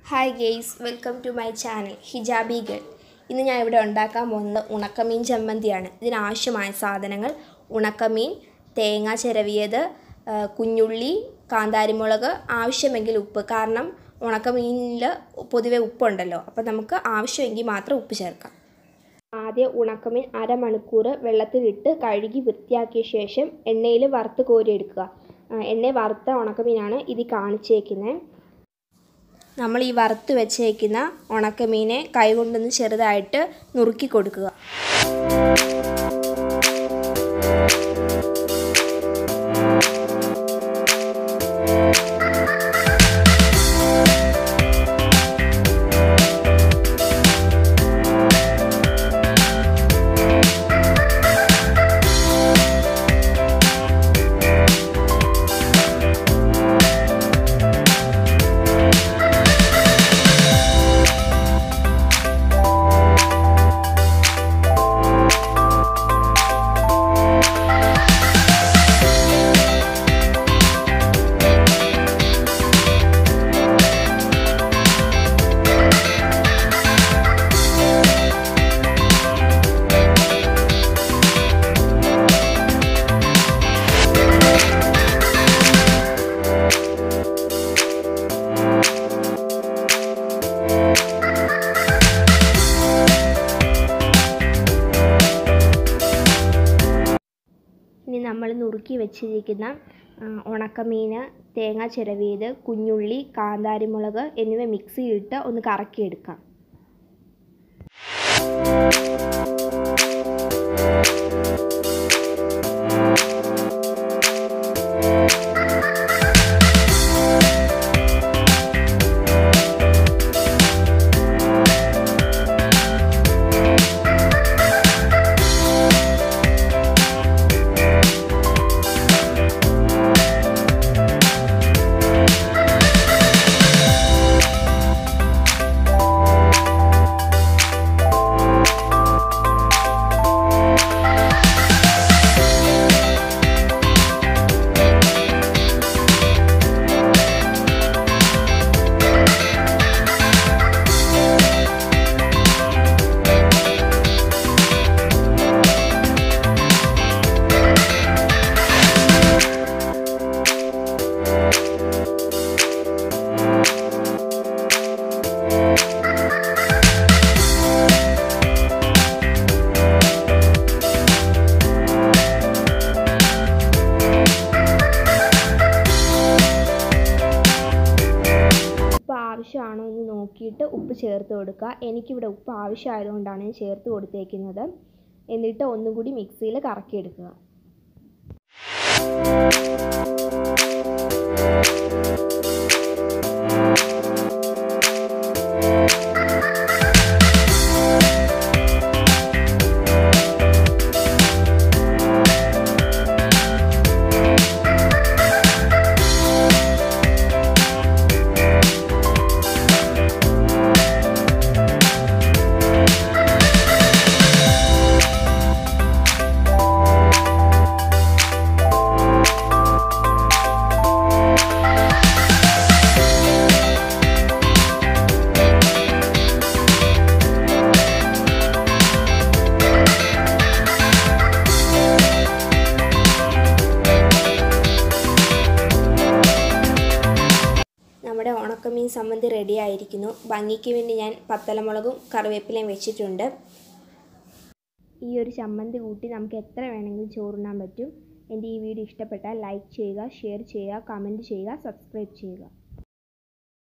hi guys welcome to my channel hijabi girl ഇന്ന് ഞാൻ ഇവിടെ ഉണ്ടാക്കാൻ പോകുന്നത് ഉണക്കമീൻ ചമ്മന്തിയാണ് ഇതിനാവശ്യമായ സാധനങ്ങൾ ഉണക്കമീൻ തേങ്ങ ചിരവിയത് ആ, കുഞ്ഞുള്ളി കാന്താരിമുളക് ആവശ്യമെങ്കിൽ ഉപ്പ് കാരണം ഉണക്കമീനിൽ പൊതുവെ ഉപ്പുണ്ടല്ലോ അപ്പോൾ നമുക്ക് ആവശ്യമെങ്കിൽ മാത്രം ഉപ്പ് ചേർക്കാം ആദ്യം ഉണക്കമീൻ അരമണിക്കൂർ വെള്ളത്തിലിട്ട് കഴുകി വൃത്തിയാക്കിയ ശേഷം എണ്ണയിൽ വറുത്ത് കോരിയെടുക്കുക ആ, എണ്ണ വറുത്ത ഉണക്കമീനാണ് ഇത് കാണിച്ചേക്കുന്നത് നമ്മൾ ഈ വറുത്ത് വെച്ചേക്കുന്ന ഉണക്കമീനെ കൈകൊണ്ടൊന്ന് ചെറുതായിട്ട് നുറുക്കി കൊടുക്കുക ഇനി നമ്മൾ നുറുക്കി വെച്ചിരിക്കുന്ന ആ, ഉണക്കമീൻ തേങ്ങ ചിരവിയത് കുഞ്ഞുള്ളി കാന്താരിമുളക് എന്നിവ മിക്സിയിലിട്ട് ഒന്ന് കറക്കിയെടുക്കാം ഉപ്പ് ആവശ്യമാണോ എന്ന് നോക്കിയിട്ട് ഉപ്പ് ചേർത്ത് കൊടുക്കുക എനിക്കിവിടെ ഉപ്പ് ആവശ്യമായതുകൊണ്ടാണ് ഞാൻ ചേർത്ത് കൊടുത്തേക്കുന്നത് എന്നിട്ട് ഒന്നും കൂടി മിക്സിയിൽ കറക്കിയെടുക്കുക നമ്മുടെ ഉണക്കമീൻ സമ്മന്തി റെഡി ആയിരിക്കുന്നു ഭംഗിക്ക് വേണ്ടി ഞാൻ പത്തലമുളകും കറിവേപ്പിലയും വെച്ചിട്ടുണ്ട് ഈ ഒരു ചമ്മന്തി കൂട്ടി നമുക്ക് എത്ര വേണമെങ്കിലും ചോറുണ്ണാൻ പറ്റും എൻ്റെ ഈ വീഡിയോ ഇഷ്ടപ്പെട്ടാൽ ലൈക്ക് ചെയ്യുക ഷെയർ ചെയ്യുക കമൻറ്റ് ചെയ്യുക സബ്സ്ക്രൈബ് ചെയ്യുക